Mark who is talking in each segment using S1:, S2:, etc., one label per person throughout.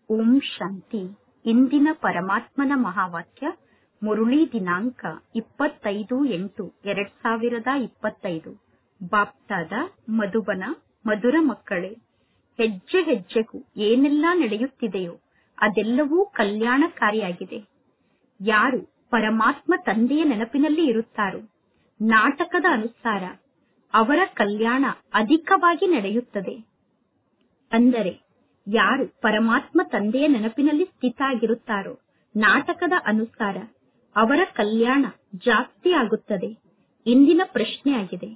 S1: ಓಂ ಶಾಂತಿ ಇಂದಿನ ಪರಮಾತ್ಮನ ಮಹಾವಾಕ್ಯ ಮುರುಳಿ ದಿನಾಂಕ ಇಪ್ಪತ್ತೈದು ಎಂಟು ಎರಡ್ ಸಾವಿರದ ಇಪ್ಪತ್ತೈದು ಬಾಪ್ತಾದ ಮಧುಬನ ಮಧುರ ಮಕ್ಕಳೇ ಹೆಜ್ಜೆ ಹೆಜ್ಜೆಗೂ ಏನೆಲ್ಲ ನಡೆಯುತ್ತಿದೆಯೋ ಅದೆಲ್ಲವೂ ಕಲ್ಯಾಣಕಾರಿಯಾಗಿದೆ ಯಾರು ಪರಮಾತ್ಮ ತಂದೆಯ ನೆನಪಿನಲ್ಲಿ ಇರುತ್ತಾರೋ ನಾಟಕದ ಅನುಸಾರ ಅವರ ಕಲ್ಯಾಣ ಅಧಿಕವಾಗಿ ನಡೆಯುತ್ತದೆ ಅಂದರೆ ಯಾರು ಪರಮಾತ್ಮ ತಂದೆಯ ನೆನಪಿನಲ್ಲಿ ಸ್ಥಿತ ಆಗಿರುತ್ತಾರೋ ನಾಟಕದ ಅನುಸಾರ ಅವರ ಕಲ್ಯಾಣ ಜಾಸ್ತಿ ಆಗುತ್ತದೆ ಇಂದಿನ ಪ್ರಶ್ನೆಯಾಗಿದೆ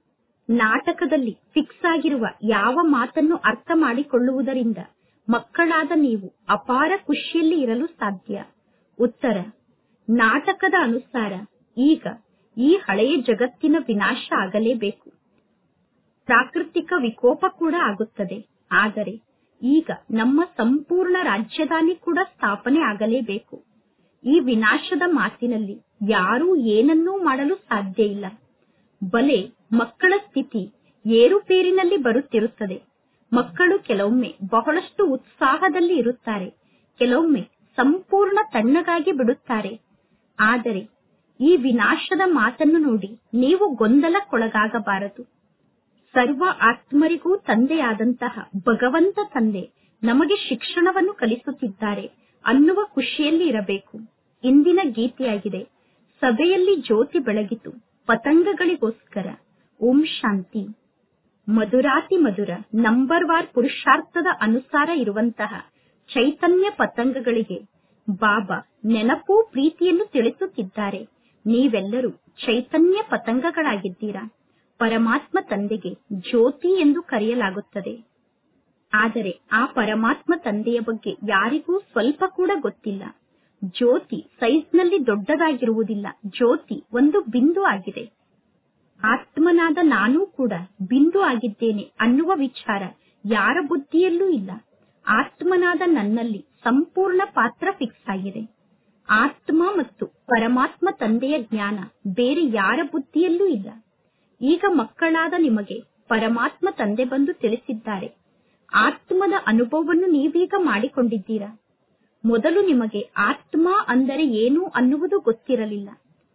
S1: ನಾಟಕದಲ್ಲಿ ಫಿಕ್ಸ್ ಆಗಿರುವ ಯಾವ ಮಾತನ್ನು ಅರ್ಥ ಮಾಡಿಕೊಳ್ಳುವುದರಿಂದ ಮಕ್ಕಳಾದ ನೀವು ಅಪಾರ ಖುಷಿಯಲ್ಲಿ ಇರಲು ಸಾಧ್ಯ ಉತ್ತರ ನಾಟಕದ ಅನುಸಾರ ಈಗ ಈ ಹಳೆಯ ಜಗತ್ತಿನ ವಿನಾಶ ಆಗಲೇಬೇಕು ಪ್ರಾಕೃತಿಕ ವಿಕೋಪ ಕೂಡ ಆಗುತ್ತದೆ ಆದರೆ ಈಗ ನಮ್ಮ ಸಂಪೂರ್ಣ ರಾಜ್ಯಧಾನಿ ಕೂಡ ಸ್ಥಾಪನೆ ಆಗಲೇಬೇಕು ಈ ವಿನಾಶದ ಮಾತಿನಲ್ಲಿ ಯಾರೂ ಏನನ್ನೂ ಮಾಡಲು ಸಾಧ್ಯ ಇಲ್ಲ ಬಲೆ ಮಕ್ಕಳ ಸ್ಥಿತಿ ಏರುಪೇರಿನಲ್ಲಿ ಬರುತ್ತಿರುತ್ತದೆ ಮಕ್ಕಳು ಕೆಲವೊಮ್ಮೆ ಬಹಳಷ್ಟು ಉತ್ಸಾಹದಲ್ಲಿ ಇರುತ್ತಾರೆ ಕೆಲವೊಮ್ಮೆ ಸಂಪೂರ್ಣ ತಣ್ಣಗಾಗಿ ಬಿಡುತ್ತಾರೆ ಆದರೆ ಈ ವಿನಾಶದ ಮಾತನ್ನು ನೋಡಿ ನೀವು ಗೊಂದಲಕ್ಕೊಳಗಾಗಬಾರದು ಸರ್ವ ಆತ್ಮರಿಗೂ ತಂದೆಯಾದಂತಹ ಭಗವಂತ ತಂದೆ ನಮಗೆ ಶಿಕ್ಷಣವನ್ನು ಕಲಿಸುತ್ತಿದ್ದಾರೆ ಅನ್ನುವ ಖುಷಿಯಲ್ಲಿ ಇರಬೇಕು ಇಂದಿನ ಗೀತೆಯಾಗಿದೆ ಸಭೆಯಲ್ಲಿ ಜ್ಯೋತಿ ಬೆಳಗಿತು ಪತಂಗಗಳಿಗೋಸ್ಕರ ಓಂ ಶಾಂತಿ ಮಧುರಾತಿ ಮಧುರ ನಂಬರ್ ವಾರ್ ಪುರುಷಾರ್ಥದ ಅನುಸಾರ ಇರುವಂತಹ ಚೈತನ್ಯ ಪತಂಗಗಳಿಗೆ ಬಾಬಾ ನೆನಪು ಪ್ರೀತಿಯನ್ನು ತಿಳಿಸುತ್ತಿದ್ದಾರೆ ನೀವೆಲ್ಲರೂ ಚೈತನ್ಯ ಪತಂಗಗಳಾಗಿದ್ದೀರಾ ಪರಮಾತ್ಮ ತಂದೆಗೆ ಜ್ಯೋತಿ ಎಂದು ಕರೆಯಲಾಗುತ್ತದೆ ಆದರೆ ಆ ಪರಮಾತ್ಮ ತಂದೆಯ ಬಗ್ಗೆ ಯಾರಿಗೂ ಸ್ವಲ್ಪ ಕೂಡ ಗೊತ್ತಿಲ್ಲ ಜ್ಯೋತಿ ಸೈಜ್ನಲ್ಲಿ ದೊಡ್ಡದಾಗಿರುವುದಿಲ್ಲ ಜ್ಯೋತಿ ಒಂದು ಬಿಂದು ಆಗಿದೆ ಆತ್ಮನಾದ ನಾನೂ ಕೂಡ ಬಿಂದು ಆಗಿದ್ದೇನೆ ಅನ್ನುವ ವಿಚಾರ ಯಾರ ಬುದ್ಧಿಯಲ್ಲೂ ಇಲ್ಲ ಆತ್ಮನಾದ ನನ್ನಲ್ಲಿ ಸಂಪೂರ್ಣ ಪಾತ್ರ ಫಿಕ್ಸ್ ಆಗಿದೆ ಆತ್ಮ ಮತ್ತು ಪರಮಾತ್ಮ ತಂದೆಯ ಜ್ಞಾನ ಬೇರೆ ಯಾರ ಬುದ್ಧಿಯಲ್ಲೂ ಇಲ್ಲ ಈಗ ಮಕ್ಕಳಾದ ನಿಮಗೆ ಪರಮಾತ್ಮ ತಂದೆ ಬಂದು ತಿಳಿಸಿದ್ದಾರೆ ಆತ್ಮದ ಅನುಭವವನ್ನು ನೀವೀಗ ಮಾಡಿಕೊಂಡಿದ್ದೀರಾ ಮೊದಲು ನಿಮಗೆ ಆತ್ಮ ಅಂದರೆ ಏನು ಅನ್ನುವುದು ಗೊತ್ತಿರಲಿಲ್ಲ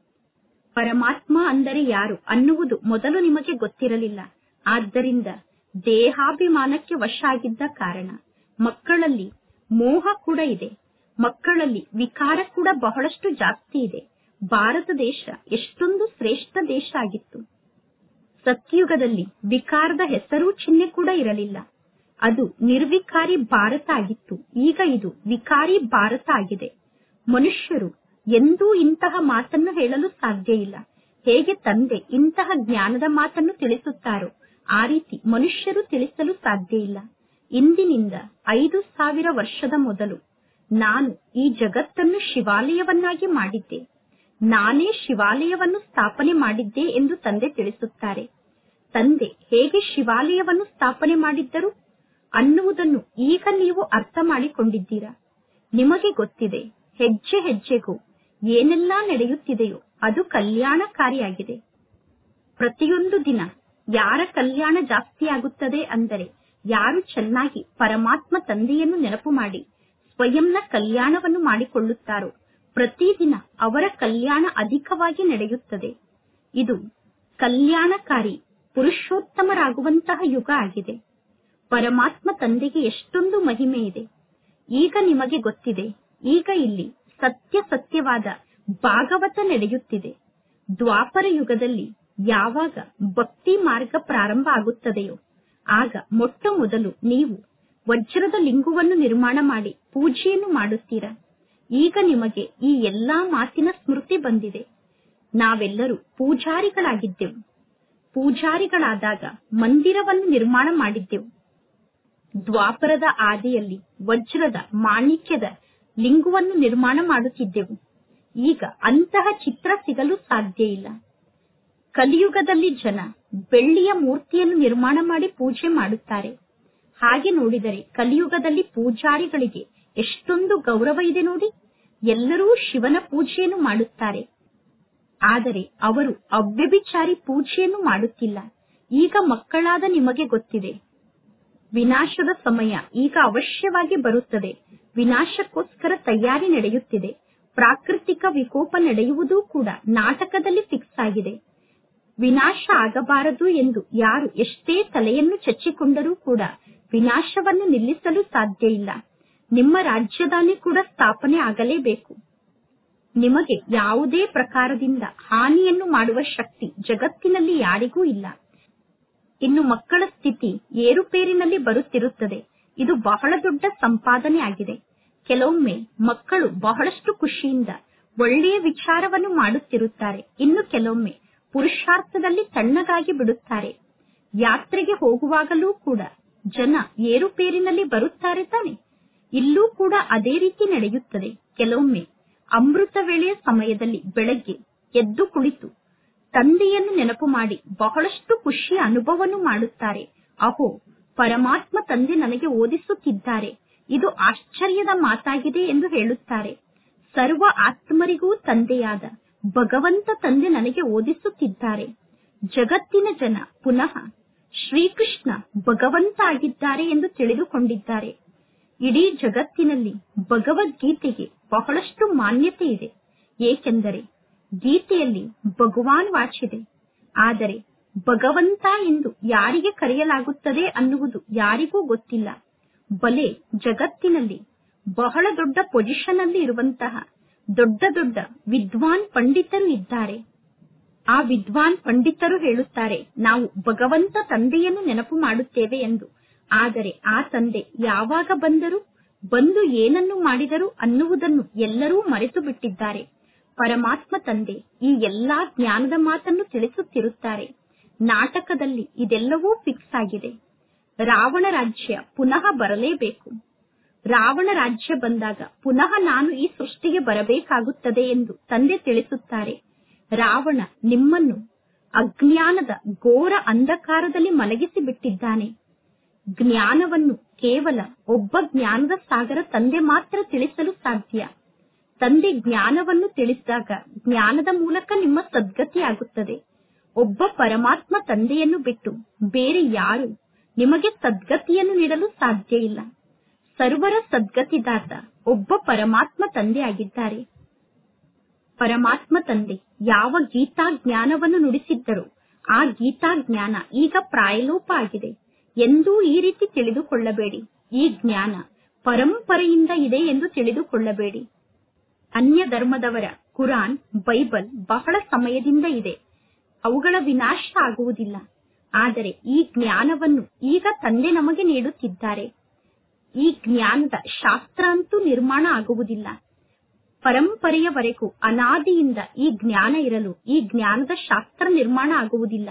S1: ಪರಮಾತ್ಮ ಅಂದರೆ ಯಾರು ಅನ್ನುವುದು ಮೊದಲು ನಿಮಗೆ ಗೊತ್ತಿರಲಿಲ್ಲ ಆದ್ದರಿಂದ ದೇಹಾಭಿಮಾನಕ್ಕೆ ವಶ ಆಗಿದ್ದ ಕಾರಣ ಮಕ್ಕಳಲ್ಲಿ ಮೋಹ ಕೂಡ ಇದೆ ಮಕ್ಕಳಲ್ಲಿ ವಿಕಾರ ಕೂಡ ಬಹಳಷ್ಟು ಜಾಸ್ತಿ ಇದೆ ಭಾರತ ದೇಶ ಎಷ್ಟೊಂದು ಶ್ರೇಷ್ಠ ದೇಶ ಆಗಿತ್ತು ಸತ್ಯುಗದಲ್ಲಿ ವಿಕಾರದ ಹೆಸರು ಚಿಹ್ನೆ ಕೂಡ ಇರಲಿಲ್ಲ ಅದು ನಿರ್ವಿಕಾರಿ ಭಾರತ ಆಗಿತ್ತು ಈಗ ಇದು ವಿಕಾರಿ ಭಾರತ ಆಗಿದೆ ಮನುಷ್ಯರು ಎಂದೂ ಇಂತಹ ಮಾತನ್ನು ಹೇಳಲು ಸಾಧ್ಯ ಇಲ್ಲ ಹೇಗೆ ತಂದೆ ಇಂತಹ ಜ್ಞಾನದ ಮಾತನ್ನು ತಿಳಿಸುತ್ತಾರೋ ಆ ರೀತಿ ಮನುಷ್ಯರು ತಿಳಿಸಲು ಸಾಧ್ಯ ಇಲ್ಲ ಇಂದಿನಿಂದ ಐದು ಸಾವಿರ ವರ್ಷದ ಮೊದಲು ನಾನು ಈ ಜಗತ್ತನ್ನು ಶಿವಾಲಯವನ್ನಾಗಿ ಮಾಡಿದ್ದೆ ನಾನೇ ಶಿವಾಲಯವನ್ನು ಸ್ಥಾಪನೆ ಮಾಡಿದ್ದೆ ಎಂದು ತಂದೆ ತಿಳಿಸುತ್ತಾರೆ ತಂದೆ ಹೇಗೆ ಶಿವಾಲಯವನ್ನು ಸ್ಥಾಪನೆ ಮಾಡಿದ್ದರು ಅನ್ನುವುದನ್ನು ಈಗ ನೀವು ಅರ್ಥ ಮಾಡಿಕೊಂಡಿದ್ದೀರಾ ನಿಮಗೆ ಗೊತ್ತಿದೆ ಹೆಜ್ಜೆ ಹೆಜ್ಜೆಗೂ ಏನೆಲ್ಲ ನಡೆಯುತ್ತಿದೆಯೋ ಅದು ಕಲ್ಯಾಣಕಾರಿಯಾಗಿದೆ ಪ್ರತಿಯೊಂದು ದಿನ ಯಾರ ಕಲ್ಯಾಣ ಜಾಸ್ತಿ ಆಗುತ್ತದೆ ಅಂದರೆ ಯಾರು ಚೆನ್ನಾಗಿ ಪರಮಾತ್ಮ ತಂದೆಯನ್ನು ನೆನಪು ಮಾಡಿ ಸ್ವಯಂನ ಕಲ್ಯಾಣವನ್ನು ಮಾಡಿಕೊಳ್ಳುತ್ತಾರೋ ಪ್ರತಿದಿನ ಅವರ ಕಲ್ಯಾಣ ಅಧಿಕವಾಗಿ ನಡೆಯುತ್ತದೆ ಇದು ಕಲ್ಯಾಣಕಾರಿ ಪುರುಷೋತ್ತಮರಾಗುವಂತಹ ಯುಗ ಆಗಿದೆ ಪರಮಾತ್ಮ ತಂದೆಗೆ ಎಷ್ಟೊಂದು ಮಹಿಮೆ ಇದೆ ಈಗ ನಿಮಗೆ ಗೊತ್ತಿದೆ ಈಗ ಇಲ್ಲಿ ಸತ್ಯ ಸತ್ಯವಾದ ಭಾಗವತ ನಡೆಯುತ್ತಿದೆ ದ್ವಾಪರ ಯುಗದಲ್ಲಿ ಯಾವಾಗ ಭಕ್ತಿ ಮಾರ್ಗ ಪ್ರಾರಂಭ ಆಗುತ್ತದೆಯೋ ಆಗ ಮೊಟ್ಟ ಮೊದಲು ನೀವು ವಜ್ರದ ಲಿಂಗವನ್ನು ನಿರ್ಮಾಣ ಮಾಡಿ ಪೂಜೆಯನ್ನು ಮಾಡುತ್ತೀರಾ ಈಗ ನಿಮಗೆ ಈ ಎಲ್ಲಾ ಮಾತಿನ ಸ್ಮೃತಿ ಬಂದಿದೆ ನಾವೆಲ್ಲರೂ ಪೂಜಾರಿಗಳಾಗಿದ್ದೆವು ಪೂಜಾರಿಗಳಾದಾಗ ಮಂದಿರವನ್ನು ನಿರ್ಮಾಣ ಮಾಡಿದ್ದೆವು ದ್ವಾಪರದ ಆದಿಯಲ್ಲಿ ವಜ್ರದ ಮಾಣಿಕ್ಯದ ಲಿಂಗವನ್ನು ನಿರ್ಮಾಣ ಮಾಡುತ್ತಿದ್ದೆವು ಈಗ ಅಂತಹ ಚಿತ್ರ ಸಿಗಲು ಸಾಧ್ಯ ಇಲ್ಲ ಕಲಿಯುಗದಲ್ಲಿ ಜನ ಬೆಳ್ಳಿಯ ಮೂರ್ತಿಯನ್ನು ನಿರ್ಮಾಣ ಮಾಡಿ ಪೂಜೆ ಮಾಡುತ್ತಾರೆ ಹಾಗೆ ನೋಡಿದರೆ ಕಲಿಯುಗದಲ್ಲಿ ಪೂಜಾರಿಗಳಿಗೆ ಎಷ್ಟೊಂದು ಗೌರವ ಇದೆ ನೋಡಿ ಎಲ್ಲರೂ ಶಿವನ ಪೂಜೆಯನ್ನು ಮಾಡುತ್ತಾರೆ ಆದರೆ ಅವರು ಅವ್ಯಭಿಚಾರಿ ಪೂಜೆಯನ್ನು ಮಾಡುತ್ತಿಲ್ಲ ಈಗ ಮಕ್ಕಳಾದ ನಿಮಗೆ ಗೊತ್ತಿದೆ ವಿನಾಶದ ಸಮಯ ಈಗ ಅವಶ್ಯವಾಗಿ ಬರುತ್ತದೆ ವಿನಾಶಕ್ಕೋಸ್ಕರ ತಯಾರಿ ನಡೆಯುತ್ತಿದೆ ಪ್ರಾಕೃತಿಕ ವಿಕೋಪ ನಡೆಯುವುದೂ ಕೂಡ ನಾಟಕದಲ್ಲಿ ಫಿಕ್ಸ್ ಆಗಿದೆ ವಿನಾಶ ಆಗಬಾರದು ಎಂದು ಯಾರು ಎಷ್ಟೇ ತಲೆಯನ್ನು ಚಚ್ಚಿಕೊಂಡರೂ ಕೂಡ ವಿನಾಶವನ್ನು ನಿಲ್ಲಿಸಲು ಸಾಧ್ಯ ಇಲ್ಲ ನಿಮ್ಮ ರಾಜ್ಯಧಾನಿ ಕೂಡ ಸ್ಥಾಪನೆ ಆಗಲೇಬೇಕು ನಿಮಗೆ ಯಾವುದೇ ಪ್ರಕಾರದಿಂದ ಹಾನಿಯನ್ನು ಮಾಡುವ ಶಕ್ತಿ ಜಗತ್ತಿನಲ್ಲಿ ಯಾರಿಗೂ ಇಲ್ಲ ಇನ್ನು ಮಕ್ಕಳ ಸ್ಥಿತಿ ಏರುಪೇರಿನಲ್ಲಿ ಬರುತ್ತಿರುತ್ತದೆ ಇದು ಬಹಳ ದೊಡ್ಡ ಸಂಪಾದನೆ ಆಗಿದೆ ಕೆಲವೊಮ್ಮೆ ಮಕ್ಕಳು ಬಹಳಷ್ಟು ಖುಷಿಯಿಂದ ಒಳ್ಳೆಯ ವಿಚಾರವನ್ನು ಮಾಡುತ್ತಿರುತ್ತಾರೆ ಇನ್ನು ಕೆಲವೊಮ್ಮೆ ಪುರುಷಾರ್ಥದಲ್ಲಿ ತಣ್ಣಗಾಗಿ ಬಿಡುತ್ತಾರೆ ಯಾತ್ರೆಗೆ ಹೋಗುವಾಗಲೂ ಕೂಡ ಜನ ಏರುಪೇರಿನಲ್ಲಿ ಬರುತ್ತಾರೆ ತಾನೆ ಇಲ್ಲೂ ಕೂಡ ಅದೇ ರೀತಿ ನಡೆಯುತ್ತದೆ ಕೆಲವೊಮ್ಮೆ ಅಮೃತ ವೇಳೆಯ ಸಮಯದಲ್ಲಿ ಬೆಳಗ್ಗೆ ಎದ್ದು ಕುಳಿತು ತಂದೆಯನ್ನು ನೆನಪು ಮಾಡಿ ಬಹಳಷ್ಟು ಖುಷಿಯ ಅನುಭವವನ್ನು ಮಾಡುತ್ತಾರೆ ಅಹೋ ಪರಮಾತ್ಮ ತಂದೆ ನನಗೆ ಓದಿಸುತ್ತಿದ್ದಾರೆ ಇದು ಆಶ್ಚರ್ಯದ ಮಾತಾಗಿದೆ ಎಂದು ಹೇಳುತ್ತಾರೆ ಸರ್ವ ಆತ್ಮರಿಗೂ ತಂದೆಯಾದ ಭಗವಂತ ತಂದೆ ನನಗೆ ಓದಿಸುತ್ತಿದ್ದಾರೆ ಜಗತ್ತಿನ ಜನ ಪುನಃ ಶ್ರೀಕೃಷ್ಣ ಭಗವಂತ ಆಗಿದ್ದಾರೆ ಎಂದು ತಿಳಿದುಕೊಂಡಿದ್ದಾರೆ ಇಡೀ ಜಗತ್ತಿನಲ್ಲಿ ಭಗವದ್ಗೀತೆಗೆ ಬಹಳಷ್ಟು ಮಾನ್ಯತೆ ಇದೆ ಏಕೆಂದರೆ ಗೀತೆಯಲ್ಲಿ ಭಗವಾನ್ ವಾಚಿದೆ ಆದರೆ ಭಗವಂತ ಎಂದು ಯಾರಿಗೆ ಕರೆಯಲಾಗುತ್ತದೆ ಅನ್ನುವುದು ಯಾರಿಗೂ ಗೊತ್ತಿಲ್ಲ ಬಲೆ ಜಗತ್ತಿನಲ್ಲಿ ಬಹಳ ದೊಡ್ಡ ಪೊಸಿಷನ್ ಅಲ್ಲಿ ಇರುವಂತಹ ದೊಡ್ಡ ದೊಡ್ಡ ವಿದ್ವಾನ್ ಪಂಡಿತರು ಇದ್ದಾರೆ ಆ ವಿದ್ವಾನ್ ಪಂಡಿತರು ಹೇಳುತ್ತಾರೆ ನಾವು ಭಗವಂತ ತಂದೆಯನ್ನು ನೆನಪು ಮಾಡುತ್ತೇವೆ ಎಂದು ಆದರೆ ಆ ತಂದೆ ಯಾವಾಗ ಬಂದರು ಬಂದು ಏನನ್ನು ಮಾಡಿದರು ಅನ್ನುವುದನ್ನು ಎಲ್ಲರೂ ಮರೆತು ಬಿಟ್ಟಿದ್ದಾರೆ ಪರಮಾತ್ಮ ತಂದೆ ಈ ಎಲ್ಲಾ ಜ್ಞಾನದ ಮಾತನ್ನು ತಿಳಿಸುತ್ತಿರುತ್ತಾರೆ ನಾಟಕದಲ್ಲಿ ಇದೆಲ್ಲವೂ ಫಿಕ್ಸ್ ಆಗಿದೆ ರಾವಣ ರಾಜ್ಯ ಪುನಃ ಬರಲೇಬೇಕು ರಾವಣ ರಾಜ್ಯ ಬಂದಾಗ ಪುನಃ ನಾನು ಈ ಸೃಷ್ಟಿಗೆ ಬರಬೇಕಾಗುತ್ತದೆ ಎಂದು ತಂದೆ ತಿಳಿಸುತ್ತಾರೆ ರಾವಣ ನಿಮ್ಮನ್ನು ಅಜ್ಞಾನದ ಘೋರ ಅಂಧಕಾರದಲ್ಲಿ ಮಲಗಿಸಿ ಬಿಟ್ಟಿದ್ದಾನೆ ಜ್ಞಾನವನ್ನು ಕೇವಲ ಒಬ್ಬ ಜ್ಞಾನದ ಸಾಗರ ತಂದೆ ಮಾತ್ರ ತಿಳಿಸಲು ಸಾಧ್ಯ ತಂದೆ ಜ್ಞಾನವನ್ನು ತಿಳಿಸಿದಾಗ ಜ್ಞಾನದ ಮೂಲಕ ನಿಮ್ಮ ಸದ್ಗತಿ ಆಗುತ್ತದೆ ಒಬ್ಬ ಪರಮಾತ್ಮ ತಂದೆಯನ್ನು ಬಿಟ್ಟು ಬೇರೆ ಯಾರು ನಿಮಗೆ ಸದ್ಗತಿಯನ್ನು ನೀಡಲು ಸಾಧ್ಯ ಇಲ್ಲ ಸರ್ವರ ಸದ್ಗತಿದಾತ ಒಬ್ಬ ಪರಮಾತ್ಮ ತಂದೆ ಆಗಿದ್ದಾರೆ ಪರಮಾತ್ಮ ತಂದೆ ಯಾವ ಗೀತಾ ಜ್ಞಾನವನ್ನು ನುಡಿಸಿದ್ದರೋ ಆ ಗೀತಾ ಜ್ಞಾನ ಈಗ ಪ್ರಾಯಲೋಪ ಆಗಿದೆ ಎಂದೂ ಈ ರೀತಿ ತಿಳಿದುಕೊಳ್ಳಬೇಡಿ ಈ ಜ್ಞಾನ ಪರಂಪರೆಯಿಂದ ಇದೆ ಎಂದು ತಿಳಿದುಕೊಳ್ಳಬೇಡಿ ಅನ್ಯ ಧರ್ಮದವರ ಕುರಾನ್ ಬೈಬಲ್ ಬಹಳ ಸಮಯದಿಂದ ಇದೆ ಅವುಗಳ ವಿನಾಶ ಆಗುವುದಿಲ್ಲ ಆದರೆ ಈ ಜ್ಞಾನವನ್ನು ಈಗ ತಂದೆ ನಮಗೆ ನೀಡುತ್ತಿದ್ದಾರೆ ಈ ಜ್ಞಾನದ ಶಾಸ್ತ್ರ ಅಂತೂ ನಿರ್ಮಾಣ ಆಗುವುದಿಲ್ಲ ಪರಂಪರೆಯವರೆಗೂ ಅನಾದಿಯಿಂದ ಈ ಜ್ಞಾನ ಇರಲು ಈ ಜ್ಞಾನದ ಶಾಸ್ತ್ರ ನಿರ್ಮಾಣ ಆಗುವುದಿಲ್ಲ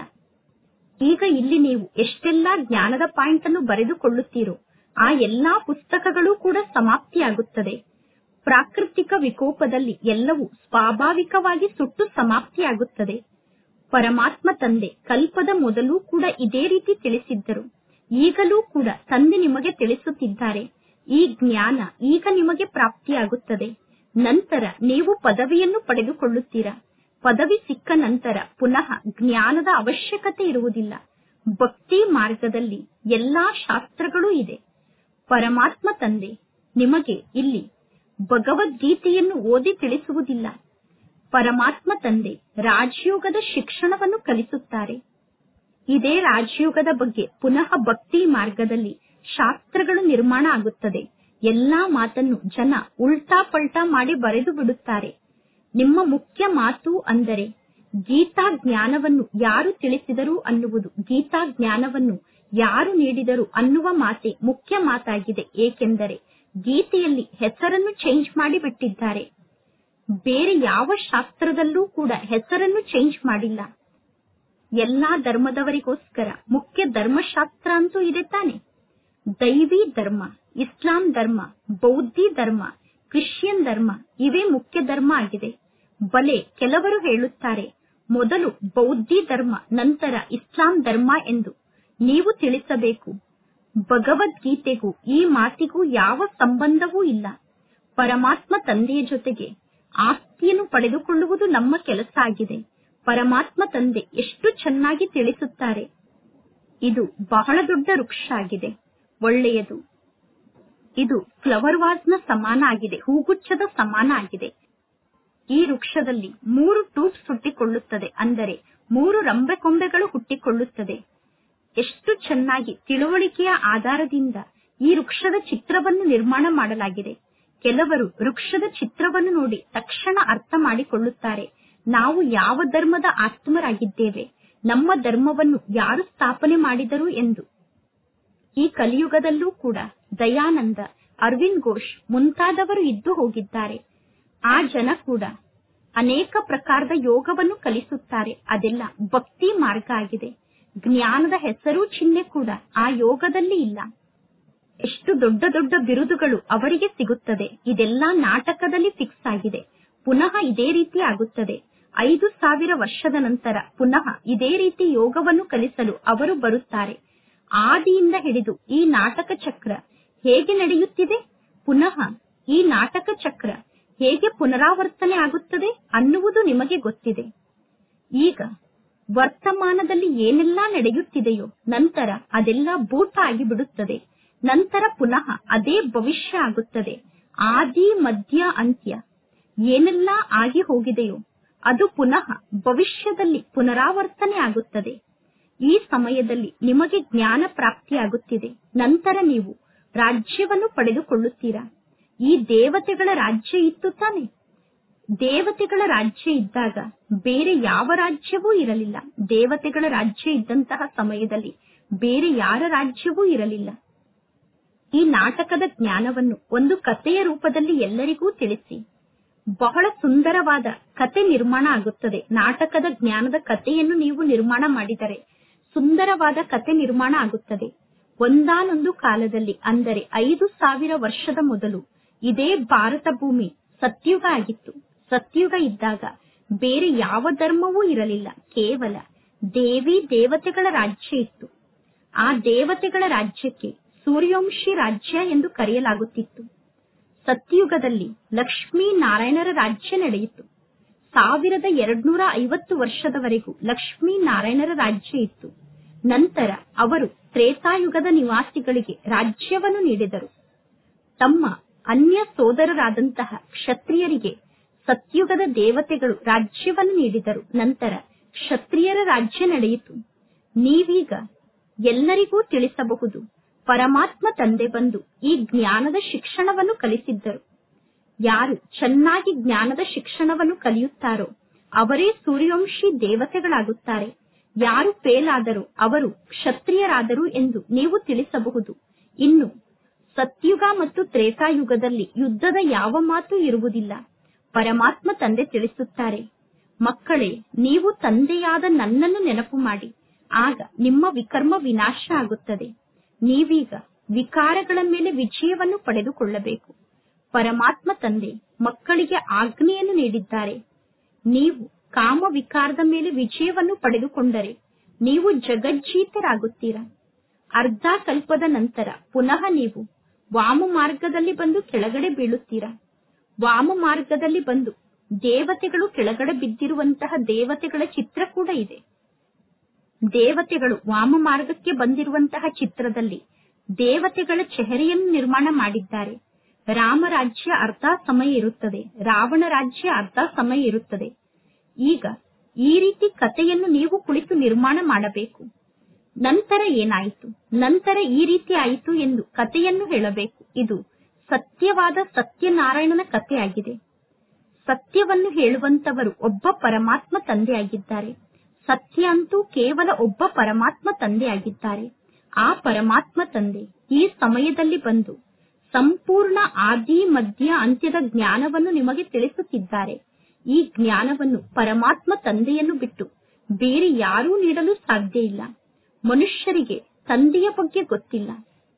S1: ಈಗ ಇಲ್ಲಿ ನೀವು ಎಷ್ಟೆಲ್ಲಾ ಜ್ಞಾನದ ಪಾಯಿಂಟ್ ಅನ್ನು ಬರೆದುಕೊಳ್ಳುತ್ತೀರೋ ಆ ಎಲ್ಲಾ ಪುಸ್ತಕಗಳು ಕೂಡ ಸಮಾಪ್ತಿಯಾಗುತ್ತದೆ ಪ್ರಾಕೃತಿಕ ವಿಕೋಪದಲ್ಲಿ ಎಲ್ಲವೂ ಸ್ವಾಭಾವಿಕವಾಗಿ ಸುಟ್ಟು ಸಮಾಪ್ತಿಯಾಗುತ್ತದೆ ಪರಮಾತ್ಮ ತಂದೆ ಕಲ್ಪದ ಮೊದಲು ಕೂಡ ಇದೇ ರೀತಿ ತಿಳಿಸಿದ್ದರು ಈಗಲೂ ಕೂಡ ತಂದೆ ನಿಮಗೆ ತಿಳಿಸುತ್ತಿದ್ದಾರೆ ಈ ಜ್ಞಾನ ಈಗ ನಿಮಗೆ ಪ್ರಾಪ್ತಿಯಾಗುತ್ತದೆ ನಂತರ ನೀವು ಪದವಿಯನ್ನು ಪಡೆದುಕೊಳ್ಳುತ್ತೀರಾ ಪದವಿ ಸಿಕ್ಕ ನಂತರ ಪುನಃ ಜ್ಞಾನದ ಅವಶ್ಯಕತೆ ಇರುವುದಿಲ್ಲ ಭಕ್ತಿ ಮಾರ್ಗದಲ್ಲಿ ಎಲ್ಲಾ ಶಾಸ್ತ್ರಗಳೂ ಇದೆ ಪರಮಾತ್ಮ ತಂದೆ ನಿಮಗೆ ಇಲ್ಲಿ ಭಗವದ್ಗೀತೆಯನ್ನು ಓದಿ ತಿಳಿಸುವುದಿಲ್ಲ ಪರಮಾತ್ಮ ತಂದೆ ರಾಜಯೋಗದ ಶಿಕ್ಷಣವನ್ನು ಕಲಿಸುತ್ತಾರೆ ಇದೇ ರಾಜಯೋಗದ ಬಗ್ಗೆ ಪುನಃ ಭಕ್ತಿ ಮಾರ್ಗದಲ್ಲಿ ಶಾಸ್ತ್ರಗಳು ನಿರ್ಮಾಣ ಆಗುತ್ತದೆ ಎಲ್ಲಾ ಮಾತನ್ನು ಜನ ಉಲ್ಟಾ ಪಲ್ಟಾ ಮಾಡಿ ಬರೆದು ಬಿಡುತ್ತಾರೆ ನಿಮ್ಮ ಮುಖ್ಯ ಮಾತು ಅಂದರೆ ಗೀತಾ ಜ್ಞಾನವನ್ನು ಯಾರು ತಿಳಿಸಿದರು ಅನ್ನುವುದು ಗೀತಾ ಜ್ಞಾನವನ್ನು ಯಾರು ನೀಡಿದರು ಅನ್ನುವ ಮಾತೆ ಮುಖ್ಯ ಮಾತಾಗಿದೆ ಏಕೆಂದರೆ ಗೀತೆಯಲ್ಲಿ ಹೆಸರನ್ನು ಚೇಂಜ್ ಮಾಡಿ ಬಿಟ್ಟಿದ್ದಾರೆ ಬೇರೆ ಯಾವ ಶಾಸ್ತ್ರದಲ್ಲೂ ಕೂಡ ಹೆಸರನ್ನು ಚೇಂಜ್ ಮಾಡಿಲ್ಲ ಎಲ್ಲಾ ಧರ್ಮದವರಿಗೋಸ್ಕರ ಮುಖ್ಯ ಧರ್ಮಶಾಸ್ತ್ರ ಅಂತೂ ಇದೆ ತಾನೆ ದೈವಿ ಧರ್ಮ ಇಸ್ಲಾಂ ಧರ್ಮ ಬೌದ್ಧಿ ಧರ್ಮ ಕ್ರಿಶ್ಚಿಯನ್ ಧರ್ಮ ಇವೇ ಮುಖ್ಯ ಧರ್ಮ ಆಗಿದೆ ಬಲೆ ಕೆಲವರು ಹೇಳುತ್ತಾರೆ ಮೊದಲು ಬೌದ್ಧಿ ಧರ್ಮ ನಂತರ ಇಸ್ಲಾಂ ಧರ್ಮ ಎಂದು ನೀವು ತಿಳಿಸಬೇಕು ಭಗವದ್ಗೀತೆಗೂ ಈ ಮಾತಿಗೂ ಯಾವ ಸಂಬಂಧವೂ ಇಲ್ಲ ಪರಮಾತ್ಮ ತಂದೆಯ ಜೊತೆಗೆ ಆಸ್ತಿಯನ್ನು ಪಡೆದುಕೊಳ್ಳುವುದು ನಮ್ಮ ಕೆಲಸ ಆಗಿದೆ ಪರಮಾತ್ಮ ತಂದೆ ಎಷ್ಟು ಚೆನ್ನಾಗಿ ತಿಳಿಸುತ್ತಾರೆ ಇದು ಬಹಳ ದೊಡ್ಡ ವೃಕ್ಷ ಆಗಿದೆ ಒಳ್ಳೆಯದು ಇದು ಫ್ಲವರ್ ವಾಸ್ ನ ಸಮಾನ ಆಗಿದೆ ಹೂಗುಚ್ಛದ ಸಮಾನ ಆಗಿದೆ ಈ ವೃಕ್ಷದಲ್ಲಿ ಮೂರು ಟೂಬ್ಸ್ ಹುಟ್ಟಿಕೊಳ್ಳುತ್ತದೆ ಅಂದರೆ ಮೂರು ರಂಬೆ ಕೊಂಬೆಗಳು ಹುಟ್ಟಿಕೊಳ್ಳುತ್ತದೆ ಎಷ್ಟು ಚೆನ್ನಾಗಿ ತಿಳುವಳಿಕೆಯ ಆಧಾರದಿಂದ ಈ ವೃಕ್ಷದ ಚಿತ್ರವನ್ನು ನಿರ್ಮಾಣ ಮಾಡಲಾಗಿದೆ ಕೆಲವರು ವೃಕ್ಷದ ಚಿತ್ರವನ್ನು ನೋಡಿ ತಕ್ಷಣ ಅರ್ಥ ಮಾಡಿಕೊಳ್ಳುತ್ತಾರೆ ನಾವು ಯಾವ ಧರ್ಮದ ಆತ್ಮರಾಗಿದ್ದೇವೆ ನಮ್ಮ ಧರ್ಮವನ್ನು ಯಾರು ಸ್ಥಾಪನೆ ಮಾಡಿದರು ಎಂದು ಈ ಕಲಿಯುಗದಲ್ಲೂ ಕೂಡ ದಯಾನಂದ ಅರವಿಂದ್ ಘೋಷ್ ಮುಂತಾದವರು ಇದ್ದು ಹೋಗಿದ್ದಾರೆ ಆ ಜನ ಕೂಡ ಅನೇಕ ಪ್ರಕಾರದ ಯೋಗವನ್ನು ಕಲಿಸುತ್ತಾರೆ ಅದೆಲ್ಲ ಭಕ್ತಿ ಮಾರ್ಗ ಆಗಿದೆ ಜ್ಞಾನದ ಹೆಸರು ಚಿಹ್ನೆ ಕೂಡ ಆ ಯೋಗದಲ್ಲಿ ಇಲ್ಲ ಎಷ್ಟು ದೊಡ್ಡ ದೊಡ್ಡ ಬಿರುದುಗಳು ಅವರಿಗೆ ಸಿಗುತ್ತದೆ ಇದೆಲ್ಲ ನಾಟಕದಲ್ಲಿ ಫಿಕ್ಸ್ ಆಗಿದೆ ಪುನಃ ಇದೇ ರೀತಿ ಆಗುತ್ತದೆ ಐದು ಸಾವಿರ ವರ್ಷದ ನಂತರ ಪುನಃ ಇದೇ ರೀತಿ ಯೋಗವನ್ನು ಕಲಿಸಲು ಅವರು ಬರುತ್ತಾರೆ ಆದಿಯಿಂದ ಹಿಡಿದು ಈ ನಾಟಕ ಚಕ್ರ ಹೇಗೆ ನಡೆಯುತ್ತಿದೆ ಪುನಃ ಈ ನಾಟಕ ಚಕ್ರ ಹೇಗೆ ಪುನರಾವರ್ತನೆ ಆಗುತ್ತದೆ ಅನ್ನುವುದು ನಿಮಗೆ ಗೊತ್ತಿದೆ ಈಗ ವರ್ತಮಾನದಲ್ಲಿ ಏನೆಲ್ಲಾ ನಡೆಯುತ್ತಿದೆಯೋ ನಂತರ ಅದೆಲ್ಲ ಭೂತ ಆಗಿ ಬಿಡುತ್ತದೆ ನಂತರ ಪುನಃ ಅದೇ ಭವಿಷ್ಯ ಆಗುತ್ತದೆ ಆದಿ ಮಧ್ಯ ಅಂತ್ಯ ಏನೆಲ್ಲಾ ಆಗಿ ಹೋಗಿದೆಯೋ ಅದು ಪುನಃ ಭವಿಷ್ಯದಲ್ಲಿ ಪುನರಾವರ್ತನೆ ಆಗುತ್ತದೆ ಈ ಸಮಯದಲ್ಲಿ ನಿಮಗೆ ಜ್ಞಾನ ಪ್ರಾಪ್ತಿಯಾಗುತ್ತಿದೆ ನಂತರ ನೀವು ರಾಜ್ಯವನ್ನು ಪಡೆದುಕೊಳ್ಳುತ್ತೀರಾ ಈ ದೇವತೆಗಳ ರಾಜ್ಯ ಇತ್ತು ತಾನೆ ದೇವತೆಗಳ ರಾಜ್ಯ ಇದ್ದಾಗ ಬೇರೆ ಯಾವ ರಾಜ್ಯವೂ ಇರಲಿಲ್ಲ ದೇವತೆಗಳ ರಾಜ್ಯ ಇದ್ದಂತಹ ಸಮಯದಲ್ಲಿ ಬೇರೆ ಯಾರ ರಾಜ್ಯವೂ ಇರಲಿಲ್ಲ ಈ ನಾಟಕದ ಜ್ಞಾನವನ್ನು ಒಂದು ಕಥೆಯ ರೂಪದಲ್ಲಿ ಎಲ್ಲರಿಗೂ ತಿಳಿಸಿ ಬಹಳ ಸುಂದರವಾದ ಕತೆ ನಿರ್ಮಾಣ ಆಗುತ್ತದೆ ನಾಟಕದ ಜ್ಞಾನದ ಕಥೆಯನ್ನು ನೀವು ನಿರ್ಮಾಣ ಮಾಡಿದರೆ ಸುಂದರವಾದ ಕತೆ ನಿರ್ಮಾಣ ಆಗುತ್ತದೆ ಒಂದಾನೊಂದು ಕಾಲದಲ್ಲಿ ಅಂದರೆ ಐದು ಸಾವಿರ ವರ್ಷದ ಮೊದಲು ಇದೇ ಭಾರತ ಭೂಮಿ ಸತ್ಯುಗ ಆಗಿತ್ತು ಸತ್ಯುಗ ಇದ್ದಾಗ ಬೇರೆ ಯಾವ ಧರ್ಮವೂ ಇರಲಿಲ್ಲ ಕೇವಲ ದೇವಿ ದೇವತೆಗಳ ರಾಜ್ಯ ಇತ್ತು ಆ ದೇವತೆಗಳ ರಾಜ್ಯಕ್ಕೆ ಸೂರ್ಯವಂಶಿ ರಾಜ್ಯ ಎಂದು ಕರೆಯಲಾಗುತ್ತಿತ್ತು ಸತ್ಯುಗದಲ್ಲಿ ಲಕ್ಷ್ಮೀ ನಾರಾಯಣರ ರಾಜ್ಯ ನಡೆಯಿತು ಸಾವಿರದ ಎರಡ್ನೂರ ಐವತ್ತು ವರ್ಷದವರೆಗೂ ಲಕ್ಷ್ಮೀ ನಾರಾಯಣರ ರಾಜ್ಯ ಇತ್ತು ನಂತರ ಅವರು ತ್ರೇತಾಯುಗದ ನಿವಾಸಿಗಳಿಗೆ ರಾಜ್ಯವನ್ನು ನೀಡಿದರು ತಮ್ಮ ಅನ್ಯ ಸೋದರರಾದಂತಹ ಕ್ಷತ್ರಿಯರಿಗೆ ಸತ್ಯುಗದ ದೇವತೆಗಳು ರಾಜ್ಯವನ್ನು ನೀಡಿದರು ನಂತರ ಕ್ಷತ್ರಿಯರ ರಾಜ್ಯ ನಡೆಯಿತು ನೀವೀಗ ಎಲ್ಲರಿಗೂ ತಿಳಿಸಬಹುದು ಪರಮಾತ್ಮ ತಂದೆ ಬಂದು ಈ ಜ್ಞಾನದ ಶಿಕ್ಷಣವನ್ನು ಕಲಿಸಿದ್ದರು ಯಾರು ಚೆನ್ನಾಗಿ ಜ್ಞಾನದ ಶಿಕ್ಷಣವನ್ನು ಕಲಿಯುತ್ತಾರೋ ಅವರೇ ಸೂರ್ಯವಂಶಿ ದೇವತೆಗಳಾಗುತ್ತಾರೆ ಯಾರು ಫೇಲ್ ಆದರೂ ಅವರು ಕ್ಷತ್ರಿಯರಾದರು ಎಂದು ನೀವು ತಿಳಿಸಬಹುದು ಇನ್ನು ಸತ್ಯುಗ ಮತ್ತು ತ್ರೇತಾಯುಗದಲ್ಲಿ ಯುದ್ಧದ ಯಾವ ಮಾತು ಇರುವುದಿಲ್ಲ ಪರಮಾತ್ಮ ತಂದೆ ತಿಳಿಸುತ್ತಾರೆ ಮಕ್ಕಳೇ ನೀವು ತಂದೆಯಾದ ನನ್ನನ್ನು ನೆನಪು ಮಾಡಿ ಆಗ ನಿಮ್ಮ ವಿಕರ್ಮ ವಿನಾಶ ಆಗುತ್ತದೆ ನೀವೀಗ ವಿಕಾರಗಳ ಮೇಲೆ ವಿಜಯವನ್ನು ಪಡೆದುಕೊಳ್ಳಬೇಕು ಪರಮಾತ್ಮ ತಂದೆ ಮಕ್ಕಳಿಗೆ ಆಜ್ಞೆಯನ್ನು ನೀಡಿದ್ದಾರೆ ನೀವು ಕಾಮ ವಿಕಾರದ ಮೇಲೆ ವಿಜಯವನ್ನು ಪಡೆದುಕೊಂಡರೆ ನೀವು ಜಗಜ್ಜೀತರಾಗುತ್ತೀರಾ ಅರ್ಧ ಕಲ್ಪದ ನಂತರ ಪುನಃ ನೀವು ವಾಮ ಮಾರ್ಗದಲ್ಲಿ ಬಂದು ಕೆಳಗಡೆ ಬೀಳುತ್ತೀರಾ ವಾಮ ಮಾರ್ಗದಲ್ಲಿ ಬಂದು ದೇವತೆಗಳು ಕೆಳಗಡೆ ಬಿದ್ದಿರುವಂತಹ ದೇವತೆಗಳ ಚಿತ್ರ ಕೂಡ ಇದೆ ದೇವತೆಗಳು ವಾಮ ಮಾರ್ಗಕ್ಕೆ ಬಂದಿರುವಂತಹ ಚಿತ್ರದಲ್ಲಿ ದೇವತೆಗಳ ಚೆಹರೆಯನ್ನು ನಿರ್ಮಾಣ ಮಾಡಿದ್ದಾರೆ ರಾಮ ರಾಜ್ಯ ಅರ್ಧ ಸಮಯ ಇರುತ್ತದೆ ರಾವಣ ರಾಜ್ಯ ಅರ್ಧ ಸಮಯ ಇರುತ್ತದೆ ಈಗ ಈ ರೀತಿ ಕಥೆಯನ್ನು ನೀವು ಕುಳಿತು ನಿರ್ಮಾಣ ಮಾಡಬೇಕು ನಂತರ ಏನಾಯಿತು ನಂತರ ಈ ರೀತಿ ಆಯಿತು ಎಂದು ಕಥೆಯನ್ನು ಹೇಳಬೇಕು ಇದು ಸತ್ಯವಾದ ಸತ್ಯನಾರಾಯಣನ ಕಥೆಯಾಗಿದೆ ಸತ್ಯವನ್ನು ಹೇಳುವಂತವರು ಒಬ್ಬ ಪರಮಾತ್ಮ ತಂದೆಯಾಗಿದ್ದಾರೆ ಸತ್ಯ ಅಂತೂ ಕೇವಲ ಒಬ್ಬ ಪರಮಾತ್ಮ ತಂದೆಯಾಗಿದ್ದಾರೆ ಆ ಪರಮಾತ್ಮ ತಂದೆ ಈ ಸಮಯದಲ್ಲಿ ಬಂದು ಸಂಪೂರ್ಣ ಆದಿ ಮಧ್ಯ ಅಂತ್ಯದ ಜ್ಞಾನವನ್ನು ನಿಮಗೆ ತಿಳಿಸುತ್ತಿದ್ದಾರೆ ಈ ಜ್ಞಾನವನ್ನು ಪರಮಾತ್ಮ ತಂದೆಯನ್ನು ಬಿಟ್ಟು ಬೇರೆ ಯಾರೂ ನೀಡಲು ಸಾಧ್ಯ ಇಲ್ಲ ಮನುಷ್ಯರಿಗೆ ತಂದೆಯ ಬಗ್ಗೆ ಗೊತ್ತಿಲ್ಲ